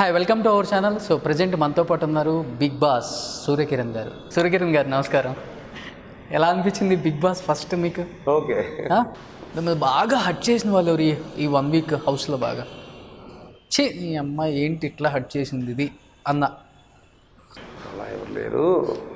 Hi welcome to our channel so present మనతో పాటు ఉన్నారు బిగ్ బాస్ సూర్యకిరణ్ గారు సూర్యకిరణ్ గారు నమస్కారం ఎలా అనిపించింది బిగ్ బాస్ ఫస్ట్ మీకు ఓకే ఆ? మిమ్మల్ని బాగా హట్ చేసిన వాళ్ళు ఎవరు ఈ- ఈ వన్ వీక్ హౌస్లో బాగా చే నీ అమ్మాయి ఏంటి ఇట్లా హట్ చేసింది ఇది అన్న అలా ఎవరు లేరు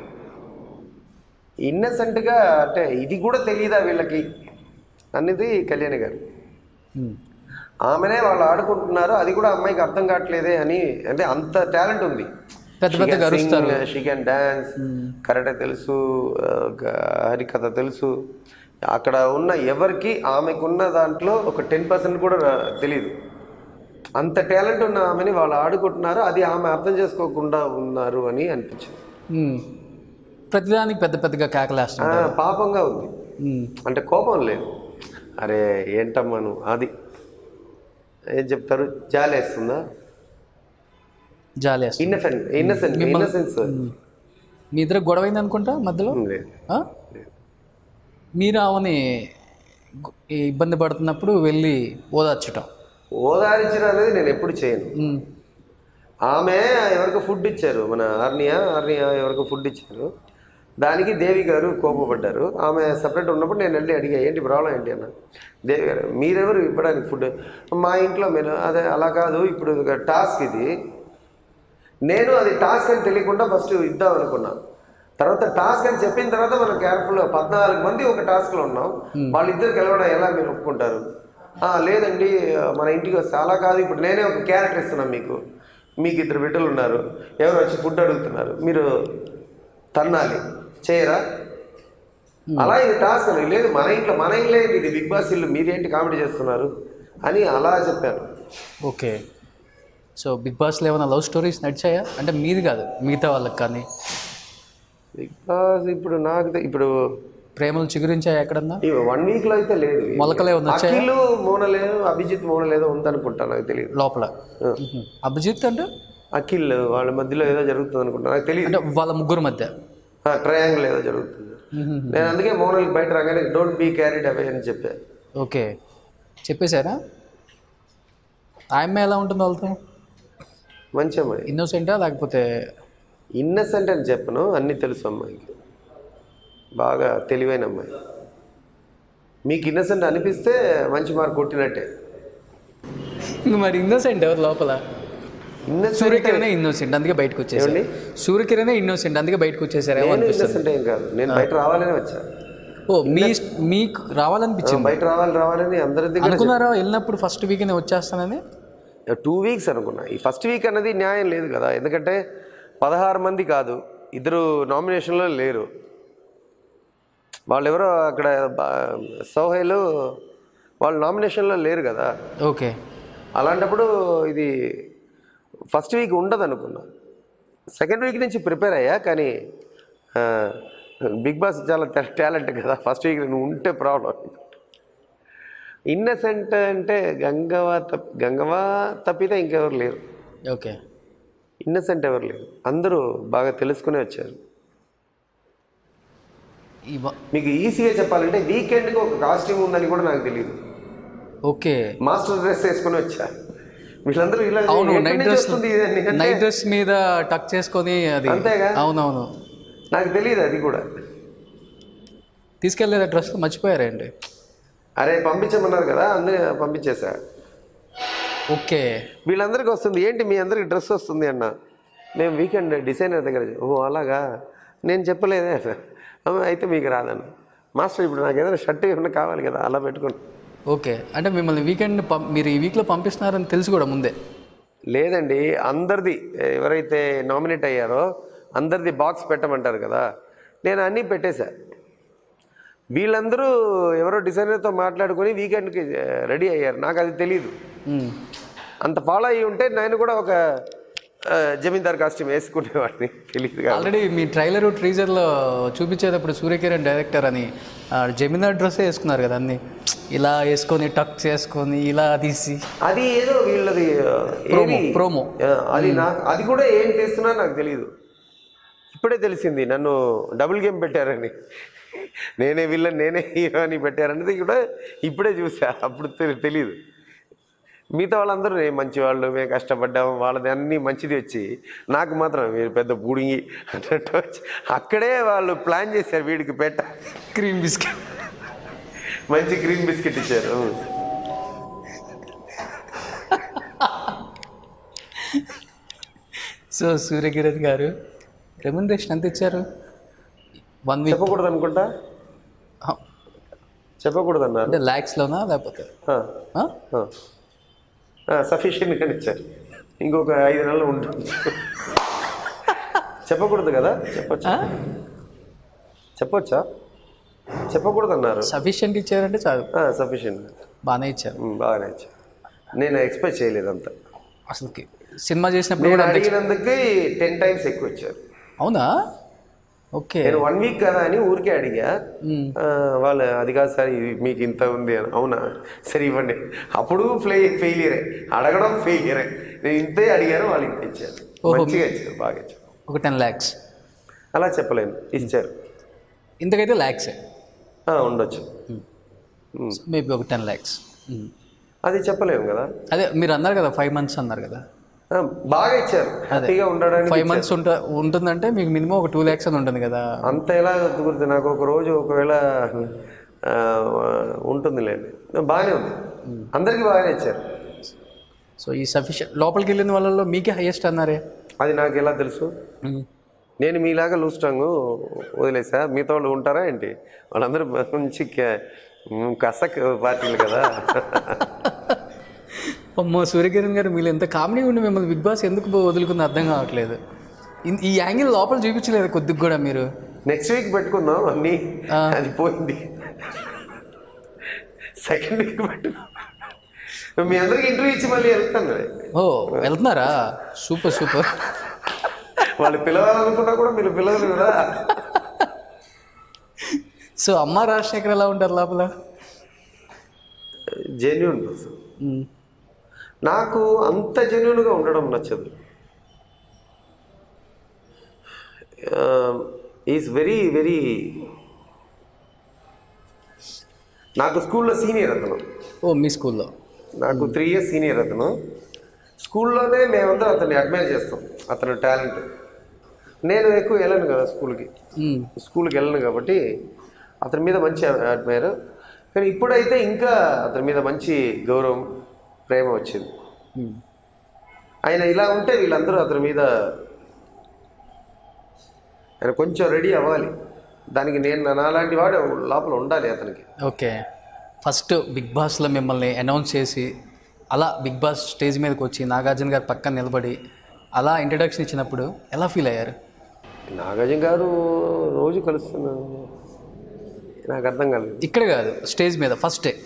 ఇన్నసెంట్గా అంటే ఇది కూడా తెలియదా వీళ్ళకి అన్నది కళ్యాణి గారు ఉమ్. ఆమెనే వాళ్ళు ఆడుకుంటున్నారు అది కూడా అమ్మాయికి అర్థం కావట్లేదే అని అంటే అంత టాలెంట్ ఉంది పెద్ద పెద్దగా అరుస్తారు షీ క్యాన్ డాన్స్ కరెక్ట్ తెలుసు ఆ, గ- హరికథ తెలుసు అక్కడ ఉన్న ఎవరికి ఆమెకున్న దాంట్లో ఒక టెన్ పర్సెంట్ కూడా రా- తెలియదు అంత టాలెంట్ ఉన్న ఆమెని వాళ్ళు ఆడుకుంటున్నారు అది ఆమె అర్థం చేసుకోకుండా ఉన్నారు అని అనిపించింది ఉమ్. ప్రతిదానికి పెద్ద పెద్దగా ఆ, కేకలేస్తున్నారు పాపంగా ఉంది ఉమ్. అంటే కోపం లేదు అరే ఏంటమ్మా నువ్వు అది ఏం చెప్తారు జాలేస్తుందా జాలి వేస్తుంది. ఇన్నసెంట్ ఇన్నసెంట్ ఇన్నసెన్స్ మీ ఇద్దరు గొడవ అయింది అనుకుంటా మధ్యలో లేదు ఆ? మీరు ఆమెని గు- ఇబ్బంది పడుతున్నప్పుడు వెళ్ళి ఓదార్చటం ఓదారించడం అనేది నేను ఎప్పుడు చేయను ఉమ్. ఆమె ఎవరికి ఫుడ్ ఇచ్చారు మన ఆర్నియా ఆర్నియా ఎవరికి ఫుడ్ ఇచ్చారు దానికి దేవి గారు కోపపడ్డారు ఆమె సపరేట్ ఉన్నప్పుడు నేను వెళ్ళి అడిగా ఏంటి ప్రాబ్లం ఏంటి అన్న దేవి గారు మీరెవరు ఇవ్వడానికి ఫుడ్ మా ఇంట్లో మీరు అదే అలా కాదు ఇప్పుడు ఒక టాస్క్ ఇది నేను అది టాస్క్ అని తెలియకుండా ఫస్ట్ ఇద్దాం అనుకున్నా తర్వాత టాస్క్ అని చెప్పిన తర్వాత మనం కేర్ఫుల్ పద్నాలుగు మంది ఒక టాస్క్లో ఉన్నాం వాళ్ళిద్దరు గెలవడం ఎలా మీరు ఒప్పుకుంటారు "ఆ, లేదండి మన ఇంటికి వస్తే అలా కాదు ఇప్పుడు నేనే ఒక క్యారెక్టర్ ఇస్తున్నాను మీకు మీకు ఇద్దరు బిడ్డలు ఉన్నారు ఎవరు వచ్చి ఫుడ్ అడుగుతున్నారు మీరు తన్నాలి చేయరా అలా ఇది టాస్క్ అని లేదు మన ఇంట్లో మన ఇల్లే ఏంటి ఇది బిగ్ బాస్ ఇల్లు మీరేంటి కామెడీ చేస్తున్నారు అని అలా చెప్పాను ఓకే సో బిగ్ బాస్లో ఏమైనా లవ్ స్టోరీస్ నడిచాయా అంటే మీది కాదు మిగతా వాళ్ళకి కానీ బిగ్ బాస్ ఇప్పుడు నాకు తె- ఇప్పుడు ప్రేమలు చిగురించాయా ఎక్కడన్నా ఈ వన్ వీక్ లో అయితే లేదు మొలకలే ఉంది వచ్చాయా? అఖిల్ మోనలేదు అభిజిత్ మోనలేదో ఉందనుకుంటా నాకు తెలియదు లోపల మ్మ్. అభిజిత్ అంటే అఖిల్ వాళ్ళ మధ్యలో ఏదో జరుగుతుంది అనుకుంటా నాకు తెలియదు అంటే వాళ్ళ ముగ్గురు మధ్య ట్రయాంగిల్ ఏదో జరుగుతుంది మ్మ్. నేను అందుకే మోనల్కి బయట రాగానే డోంట్ బీ క్యారీడ్ అవే అని చెప్పా ఓకే చెప్పేశారా ఆయమ్మ ఎలా ఉంటుంది వాళ్ళతో మంచి అమ్మాయి ఇన్నోసెంటా లేకపోతే ఇన్నసెంట్ అని చెప్పను అన్నీ తెలుసు అమ్మాయికి బాగా తెలివైన అమ్మాయి మీకు ఇన్నసెంట్ అనిపిస్తే మంచి మార్క్ కొట్టినట్టే మరి ఇన్నోసెంట్ ఎవరు లోపల ఇన్నసెంట్ సూర్యకిరణే ఇన్నోసెంట్ అందుకే బయటకు వచ్చేసారు ఏమండి? సూర్యకిరణే ఇన్నోసెంట్ అందుకే బయటకు వచ్చేసారు ఏమో నేను అనిపిస్తుంది ఇన్నసెంట్ ఏం కాదు నేను బయట రావాలనే వచ్చా ఓ మీ మీకు రావాలనిపించింది బయట రావాలి రావాలని అందరి దగ్గర అనుకున్నారా వెళ్ళినప్పుడు ఫస్ట్ వీక్ వచ్చేస్తానని టూ వీక్స్ అనుకున్నా ఈ ఫస్ట్ వీక్ అన్నది న్యాయం లేదు కదా ఎందుకంటే పదహారు మంది కాదు ఇద్దరు నామినేషన్లో లేరు వాళ్ళు ఎవరో అక్కడ బా- సోహైలు వాళ్ళు నామినేషన్లో లేరు కదా ఓకే అలాంటప్పుడు ఇది ఫస్ట్ వీక్ ఉండదు అనుకున్నా సెకండ్ వీక్ నుంచి ప్రిపేర్ అయ్యా కానీ ఆ, బిగ్ బాస్ చాలా టాలెంట్ కదా ఫస్ట్ వీక్ నువ్వు ఉంటే ప్రాబ్లం ఇన్నసెంట్ అంటే గంగవా తప్ గంగవా తప్పితే ఇంకెవరు లేరు ఓకే ఇన్నసెంట్ ఎవరు లేరు అందరూ బాగా తెలుసుకునే వచ్చారు ఇవ- మీకు ఈజీగా చెప్పాలంటే వీకెండ్కి ఒక కాస్ట్యూమ్ ఉందని కూడా నాకు తెలియదు ఓకే మాస్టర్ డ్రెస్ వేసుకొని వచ్చా వీళ్ళందరూ ఇలా అవును ఎక్కడి నైట్ నుంచి డ్రెస్ వస్తుంది ఇది అని అంటే నైట్ డ్రెస్ మీద టక్ చేసుకొని అది అంతేగా? అవునవును నాకు తెలియదు అది కూడా తీసుకెళ్ళేది డ్రెస్ మర్చిపోయారండి అరే పంపించమన్నారు కదా అందుకే పంపించేశా ఓకే వీళ్ళందరికీ వస్తుంది ఏంటి మీ అందరికి డ్రెస్ వస్తుంది అన్న మేము వీకెండ్ డిజైనర్ దగ్గర చే- ఓ అలాగా నేను చెప్పలేదే "అమ్మ, అయితే మీకు రాదన్న మాస్టర్ ఇప్పుడు నాకు ఏదైనా షర్ట్ ఏమైనా కావాలి కదా అలా పెట్టుకోండి ఓకే అంటే మిమ్మల్ని వీకెండ్ పం మీరు ఈ వీక్లో పంపిస్తున్నారని తెలుసు కూడా ముందే లేదండి అందరిది ఎవరైతే నామినేట్ అయ్యారో అందరిది బాక్స్ పెట్టమంటారు కదా నేను అన్నీ పెట్టేశా వీళ్ళందరూ ఎవరో డిజైనర్తో మాట్లాడుకొని వీకెండ్కి రెడీ అయ్యారు నాకు అది తెలియదు మ్మ్. అంత ఫాలో అయ్యి ఉంటే నేను కూడా ఒక ఆ, జమీందార్ కాస్ట్యూమ్ వేసుకునేవాడిని తెలియదు కాదు ఆల్రెడీ మీ ట్రైలర్ ట్రీజర్లో చూపించేటప్పుడు సూర్యకిరణ్ డైరెక్టర్ అని ఆ, జమీందార్ డ్రెస్సే వేసుకున్నారు కదా అన్ని ఇలా వేసుకొని టక్ చేసుకొని ఇలా తీసి అది ఏదో వీళ్ళది ఆ, ప్రోమో ఏమి- ప్రోమో ఆ, అది నాకు అది కూడా ఏం చేస్తున్నా నాకు తెలియదు ఇప్పుడే తెలిసింది నన్ను డబుల్ గేమ్ పెట్టారని నేనే విల్లన్ నేనే హీరో అని పెట్టారనేది కూడా ఇప్పుడే చూసా అప్పుడు తెలి- తెలీదు మిగతా వాళ్ళందరూ "ఏ మంచి వాళ్ళు మేము కష్టపడ్డాము వాళ్ళది అన్నీ మంచిది వచ్చి నాకు మాత్రం మీరు పెద్ద బూడింగి అన్నట్టు వచ్చి అక్కడే వాళ్ళు ప్లాన్ చేశారు వీడికి పెట్ట క్రీమ్ బిస్కెట్ మంచి గ్రీన్ బిస్కెట్ ఇచ్చారు సో సూర్యకిరణ్ గారు రెమ్యునరేషన్ ఎంత ఇచ్చారు వన్ వీక్ చెప్పకూడదు అనుకుంటా చెప్పకూడదు అన్నారు అంటే ల్యాక్స్లోనా లేకపోతే సఫిషియెంట్గా ఇచ్చారు ఇంకొక ఐదు నెలలు ఉంటుంది చెప్పకూడదు కదా చెప్పొచ్చా చెప్పొచ్చా చెప్పకూడదు అన్నారు సఫిషియెంట్ ఇచ్చారంటే చాలు సఫిషియెంట్ బాగానే ఇచ్చారు బాగానే ఇచ్చారు నేను ఎక్స్పెక్ట్ చేయలేదు అంత అసలుకి సినిమా చేసినప్పుడు నేను కూడా అంతే అడిగినందుకు టెన్ టైమ్స్ ఎక్కువ ఇచ్చారు అవునా ఓకే నేను వన్ వీక్ కదా అని ఊరికే అడిగా ఆ, వాళ్ళు అది కాదు సార్ ఇది మీకు ఇంత ఉంది అని అవునా సరే ఇవ్వండి అప్పుడు ఫ్లై ఫెయిలియరే అడగడం ఫెయిలియరే నేను ఇంతే అడిగాను వాళ్ళు ఇంత ఇచ్చారు ఓహో. మంచిగా ఇచ్చారు బాగా ఇచ్చారు ఒక టెన్ ల్యాక్స్ అలా చెప్పలేను ఇచ్చారు ఇంతకైతే ల్యాక్సే ఆ, ఉండొచ్చు మేబీ ఒక టెన్ ల్యాక్స్ అది చెప్పలేము కదా అదే మీరు అన్నారు కదా ఫైవ్ మంత్స్ అన్నారు కదా ఆ, బాగా ఇచ్చారు హ్యాపీగా ఉండడానికి ఫైవ్ మంత్స్ ఉంట ఉంటుందంటే మీకు మినిమం ఒక టూ ల్యాక్స్ అని ఉంటుంది కదా అంత ఎలా కుదురుతుంది నాకు ఒక రోజు ఒకవేళ ఆ, ఉంటుందిలేండి బాగానే ఉంది అందరికీ బాగానే ఇచ్చారు సో ఈ సఫిషియెంట్ లోపలికి వెళ్ళిన వాళ్ళలో మీకే హైయెస్ట్ అన్నారే అది నాకు ఎలా తెలుసు నేను మీలాగా లూజ్ స్ట్రాంగ్ వదిలేసా మిగతా వాళ్ళు ఉంటారా ఏంటి వాళ్ళందరూ మంచి క- మ్, కసక్ పార్టీలు కదా అమ్మో సూర్యకిరణ్ గారు మీరు ఎంత కామెడీ ఉండి మిమ్మల్ని బిగ్ బాస్ ఎందుకు వదులుకుంది అర్థం కావట్లేదు ఇన్- ఈ యాంగిల్ లోపల చూపించలేదు కొద్దిగా కూడా మీరు నెక్స్ట్ వీక్ పెట్టుకుందాం అన్నీ ఆ. అది పోయింది సెకండ్ వీక్ పెట్టుకుందాం మీ అందరికి ఇంటర్వ్యూ ఇచ్చి మళ్ళీ వెళ్తాను ఓ వెళ్తున్నారా సూపర్ సూపర్ వాళ్ళు పిలవాలనుకున్నా కూడా మీరు పిలవరు కదా సో అమ్మ రాజశేఖర్ ఎలా ఉంటారు లోపల జెన్యున్ పర్సన్ మ్మ్. నాకు అంత జెన్యున్గా ఉండడం నచ్చదు ఈజ్ వెరీ వెరీ నాకు స్కూల్లో సీనియర్ అతను ఓ మీ స్కూల్లో నాకు త్రీ ఇయర్స్ సీనియర్ అతను స్కూల్లోనే మేమందరం అతన్ని అడ్మైర్ చేస్తాం అతను టాలెంట్ నేను ఎక్కువ వెళ్ళను కదా స్కూల్కి మ్మ్. స్కూల్కి వెళ్ళను కాబట్టి అతని మీద మంచి అడ్మైర్ కానీ ఇప్పుడైతే ఇంకా అతని మీద మంచి గౌరవం ప్రేమ వచ్చింది మ్మ్. ఆయన ఇలా ఉంటే వీళ్ళందరూ అతని మీద ఆయన కొంచెం రెడీ అవ్వాలి దానికి నేను నాలాంటి వాడు లోపల ఉండాలి అతనికి ఓకే ఫస్ట్ బిగ్ బాస్లో మిమ్మల్ని అనౌన్స్ చేసి అలా బిగ్ బాస్ స్టేజ్ మీదకి వచ్చి నాగార్జున గారు పక్కన నిలబడి అలా ఇంట్రడక్షన్ ఇచ్చినప్పుడు ఎలా ఫీల్ అయ్యారు నాగార్జున గారు రోజు కలుస్తున్నాను నాకు అర్థం కాలేదు ఇక్కడ కాదు స్టేజ్ మీద first day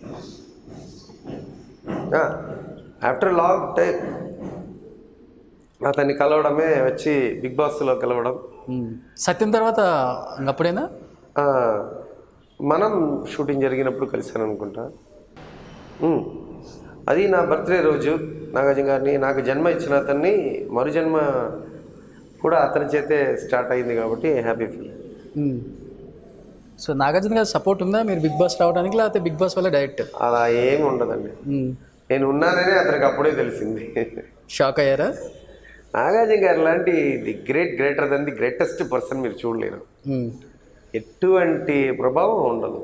after long time అతన్ని కలవడమే వచ్చి బిగ్ బాస్లో కలవడం సత్యం తర్వాత అప్పుడేనా ఆ, మనం షూటింగ్ జరిగినప్పుడు కలిశాను అనుకుంటా ఉమ్. అది నా బర్త్డే రోజు నాగార్జున గారిని నాకు జన్మ ఇచ్చిన అతన్ని మరు జన్మ కూడా అతని చేతే స్టార్ట్ అయింది కాబట్టి హ్యాపీ ఫీల్ సో నాగార్జున గారు సపోర్ట్ ఉందా మీరు బిగ్ బాస్ రావడానికి లేకపోతే బిగ్ బాస్ వల్ల డైరెక్ట్ అలా ఏమి ఉండదండి నేను ఉన్నానని అతనికి అప్పుడే తెలిసింది షాక్ అయ్యారా నాగార్జున గారు లాంటి the great greater then the greatest person మీరు చూడలేరు మ్మ్. ఎటువంటి ప్రభావం ఉండదు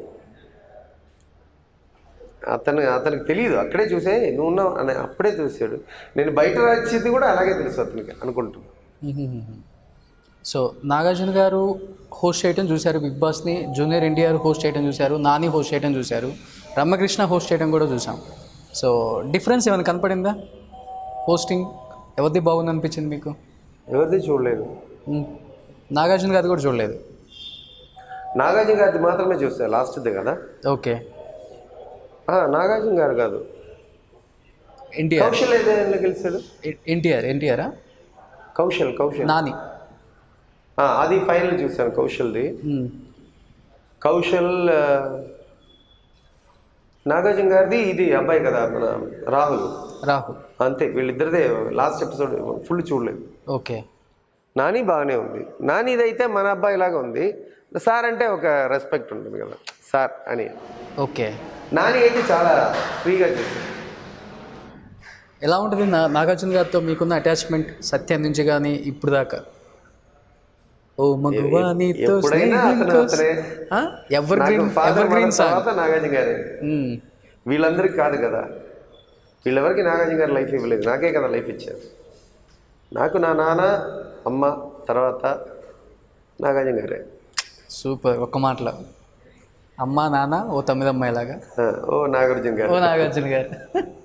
అతను అతనికి తెలియదు అక్కడే చూసే నువ్వు ఉన్నావు అని అప్పుడే చూసాడు నేను బయట వచ్చింది కూడా అలాగే తెలుసు అతనికి అనుకుంటున్నాను సో నాగార్జున గారు హోస్ట్ చేయడం చూశారు బిగ్ బాస్ని జూనియర్ ఎన్టీఆర్ హోస్ట్ చేయడం చూశారు నాని హోస్ట్ చేయడం చూశారు రమ్మకృష్ణ హోస్ట్ చేయడం కూడా చూసాం సో డిఫరెన్స్ ఏమైనా కనపడిందా హోస్టింగ్ ఎవరిది బాగుంది అనిపించింది మీకు ఎవరిది చూడలేదు మ్మ్. నాగార్జున గారిది కూడా చూడలేదు నాగార్జున గారిది మాత్రమే చూసా లాస్ట్ది కదా ఓకే ఆ, నాగార్జున గారు కాదు ఎన్టీఆర్ కౌశల్ ఏదైనా గెలిచాడు ఎన్టీఆర్ ఎన్టీఆరా కౌశల్ కౌశల్ నాని ఆ, అది ఫైనల్ చూశాను కౌశల్ది మ్మ్. కౌశల్ ఆ, నాగార్జున గారిది ఇది అబ్బాయి కదా మన రాహుల్ రాహుల్ అంతే వీళ్ళిద్దరిదే లాస్ట్ ఎపిసోడ్ ఫుల్ చూడలేదు ఓకే నాని బాగానే ఉంది నానిదైతే మన అబ్బాయి లాగా ఉంది సార్ అంటే ఒక రెస్పెక్ట్ ఉంటుంది కదా సార్ అని ఓకే నాని అయితే చాలా ఫ్రీగా చేశాడు ఎలా ఉంటుంది నా నాగార్జున గారితో మీకున్న అటాచ్మెంట్ సత్యం నుంచి కానీ ఇప్పుడు దాకా ఓ మగువా నీతో ఎప్పుడైనా స్నేహం అతను కోసం- అతనే ఆ? ఎవర్ నాకు green father evergreen song తర్వాత నాగార్జున గారే వీళ్ళందరికీ కాదు కదా వీళ్ళెవరికి నాగార్జున గారు లైఫ్ ఇవ్వలేదు నాకే కదా లైఫ్ ఇచ్చారు నాకు నా నాన్న అమ్మ తర్వాత నాగార్జున గారే సూపర్ ఒక్క మాటలో అమ్మ నాన్న ఓ తొమ్మిది అమ్మాయిలాగా ఆ, ఓ నాగార్జున గారు ఓ నాగార్జున గారు